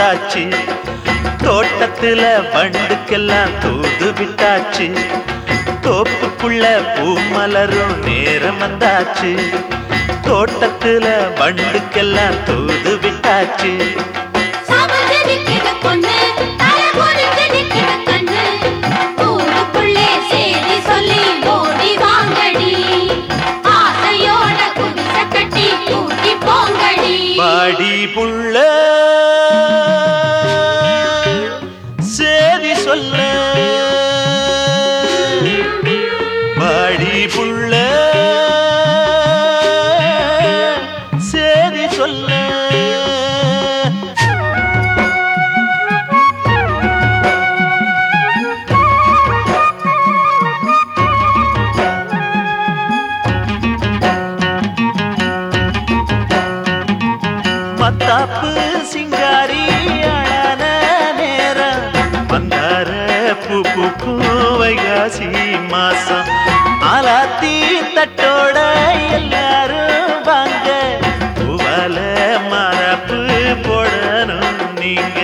வந்தாச்சு தோட்டத்துல வண்டுக்கெல்லாம் தூது விட்டாச்சு தோப்புக்குள்ள பூ மலரும் நேரம் வந்தாச்சு தோட்டத்துல வண்டுக்கெல்லாம் தூது விட்டாச்சு சாமந்து நிக்கிற பொண்ணு தலை குனிந்து நிக்கிற கண்ணு ஊருக்குள்ளே சேதி சொல்லி ஓடி வாங்கடி ஆசையோட குடிசை கட்டி கூட்டி போங்கடி பாடி புள்ள சேதி சொல்ல பாடி புள்ள சேதி சொல்ல மத்தாப்பு சிங்காரி அழான நேரம் மந்தார பூ பூக்கும் வைகாசி மாசம் ஆலாத்தி தட்டோட எல்லாரும் வாங்க பூவால மரப்பு போடணும் நீங்க